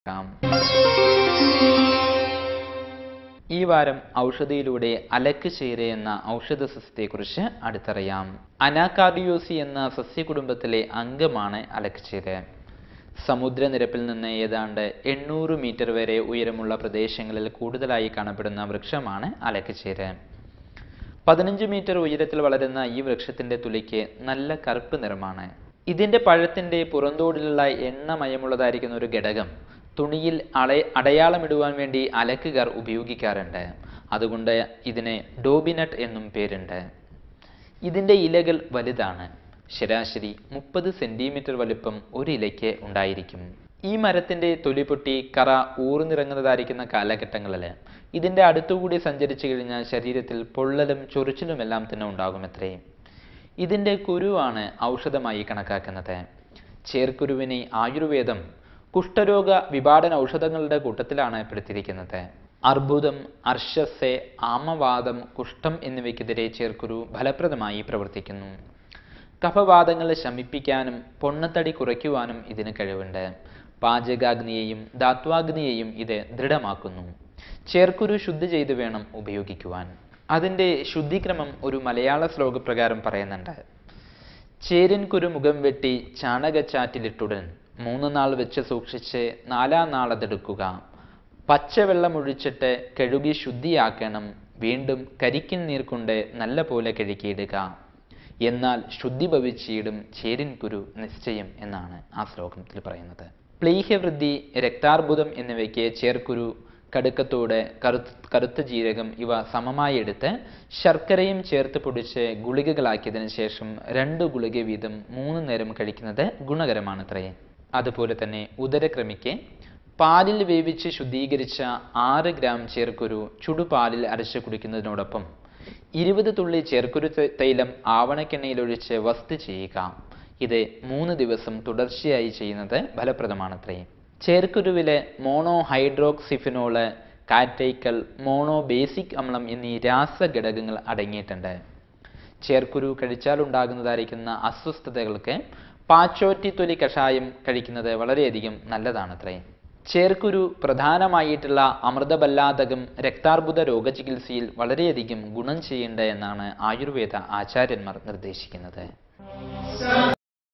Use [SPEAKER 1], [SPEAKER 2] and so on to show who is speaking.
[SPEAKER 1] ക്കാം. ഈ വാരം ഔഷധിയിലൂടെ അലക്ക് ചേര എന്ന ഔഷധ സസ്യത്തെക്കുറിച്ച് അടുത്തറിയാം അനാകാർഡിയോസി എന്ന സസ്യകുടുംബത്തിലെ അംഗമാണ് അലക്ക് ചേര സമുദ്രനിരപ്പിൽ നിന്ന് ഏതാണ്ട് എണ്ണൂറ് മീറ്റർ വരെ ഉയരമുള്ള പ്രദേശങ്ങളിൽ കൂടുതലായി കാണപ്പെടുന്ന വൃക്ഷമാണ് അലക്കുചേര പതിനഞ്ച് മീറ്റർ ഉയരത്തിൽ വളരുന്ന ഈ വൃക്ഷത്തിന്റെ തുലിക്ക് നല്ല കറുപ്പ് നിറമാണ് ഇതിന്റെ പഴത്തിന്റെ പുറന്തോടിലുള്ള എണ്ണമയമുള്ളതായിരിക്കുന്ന ഒരു ഘടകം തുണിയിൽ അള അടയാളമിടുവാൻ വേണ്ടി അലക്കുകാർ ഉപയോഗിക്കാറുണ്ട് അതുകൊണ്ട് ഇതിന് ഡോബിനട്ട് എന്നും പേരുണ്ട് ഇതിന്റെ ഇലകൾ വലുതാണ് ശരാശരി മുപ്പത് സെന്റിമീറ്റർ വലുപ്പം ഒരു ഇലയ്ക്ക് ഉണ്ടായിരിക്കും ഈ മരത്തിന്റെ തൊലി പൊട്ടി കറ ഊർന്നിറങ്ങുന്നതായിരിക്കുന്ന കാലഘട്ടങ്ങളിൽ ഇതിന്റെ അടുത്തുകൂടി സഞ്ചരിച്ചു കഴിഞ്ഞാൽ ശരീരത്തിൽ പൊള്ളലും ചൊറിച്ചിലും എല്ലാം തന്നെ ഉണ്ടാകുമത്രേ ഇതിന്റെ കുരുവാണ് ഔഷധമായി കണക്കാക്കുന്നത് ചേർക്കുരുവിനെ ആയുർവേദം കുഷ്ഠരോഗ വിഭാടന ഔഷധങ്ങളുടെ കൂട്ടത്തിലാണ് പെടുത്തിയിരിക്കുന്നത് അർബുദം അർശസ് ആമവാദം കുഷ്ഠം എന്നിവയ്ക്കെതിരെ ചേർക്കുരു ഫലപ്രദമായി പ്രവർത്തിക്കുന്നു കഫവാദങ്ങൾ ശമിപ്പിക്കാനും പൊണ്ണത്തടി കുറയ്ക്കുവാനും ഇതിന് കഴിവുണ്ട് പാചകാഗ്നിയെയും ധാത്വാഗ്നിയെയും ഇത് ദൃഢമാക്കുന്നു ചേർക്കുരു ശുദ്ധി ചെയ്ത് വേണം ഉപയോഗിക്കുവാൻ അതിൻ്റെ ശുദ്ധിക്രമം ഒരു മലയാള ശ്ലോകപ്രകാരം പറയുന്നുണ്ട് ചേരിൻ കുരു മുഖം വെട്ടി ചാണകച്ചാറ്റിലിട്ടുടൻ മൂന്ന് നാൾ വെച്ച് സൂക്ഷിച്ച് നാലാം നാൾ അതെടുക്കുക പച്ചവെള്ളമൊഴിച്ചിട്ട് കഴുകി ശുദ്ധിയാക്കണം വീണ്ടും കരിക്കിൻ നീർ കൊണ്ട് നല്ല പോലെ കഴുകിയിടുക എന്നാൽ ശുദ്ധി ഭവിച്ചിടും ചേരിൻ കുരു നിശ്ചയം എന്നാണ് ആ ശ്ലോകത്തിൽ പറയുന്നത് പ്ലീഹവൃദ്ധി രക്താർബുദം എന്നിവയ്ക്ക് ചേർക്കുരു കടുക്കത്തോട് കറുത്ത കറുത്ത ജീരകം ഇവ സമമായി എടുത്ത് ശർക്കരയും ചേർത്ത് പൊടിച്ച് ഗുളികകളാക്കിയതിനു ശേഷം രണ്ട് ഗുളിക വീതം മൂന്ന് നേരം കഴിക്കുന്നത് ഗുണകരമാണത്രേ അതുപോലെ തന്നെ ഉദരക്രമിക്ക് പാലിൽ വേവിച്ച് ശുദ്ധീകരിച്ച ആറ് ഗ്രാം ചേർക്കുരു ചുടുപാലിൽ അരച്ച് കുടിക്കുന്നതിനോടൊപ്പം ഇരുപത് തുള്ളി ചേർക്കുരു ത- തൈലം ആവണക്കെണ്ണയിലൊഴിച്ച് വസ്തു ചെയ്യുക ഇത് മൂന്ന് ദിവസം തുടർച്ചയായി ചെയ്യുന്നത് ഫലപ്രദമാണത്രേ ചേർക്കുരുവിലെ mono hydroxyphenol catechol mono basic അമ്ലം എന്നീ രാസഘടകങ്ങൾ അടങ്ങിയിട്ടുണ്ട് ചേർക്കുരു കഴിച്ചാലുണ്ടാകുന്നതായിരിക്കുന്ന അസ്വസ്ഥതകൾക്ക് പാച്ചോറ്റി തൊലി കഷായം കഴിക്കുന്നത് വളരെയധികം നല്ലതാണത്രേ ചേർക്കുരു പ്രധാനമായിട്ടുള്ള അമൃതബല്ലാതകം രക്താർബുദ രോഗചികിത്സയിൽ വളരെയധികം ഗുണം ചെയ്യേണ്ട എന്നാണ് ആയുർവേദ ആചാര്യന്മാർ നിർദ്ദേശിക്കുന്നത്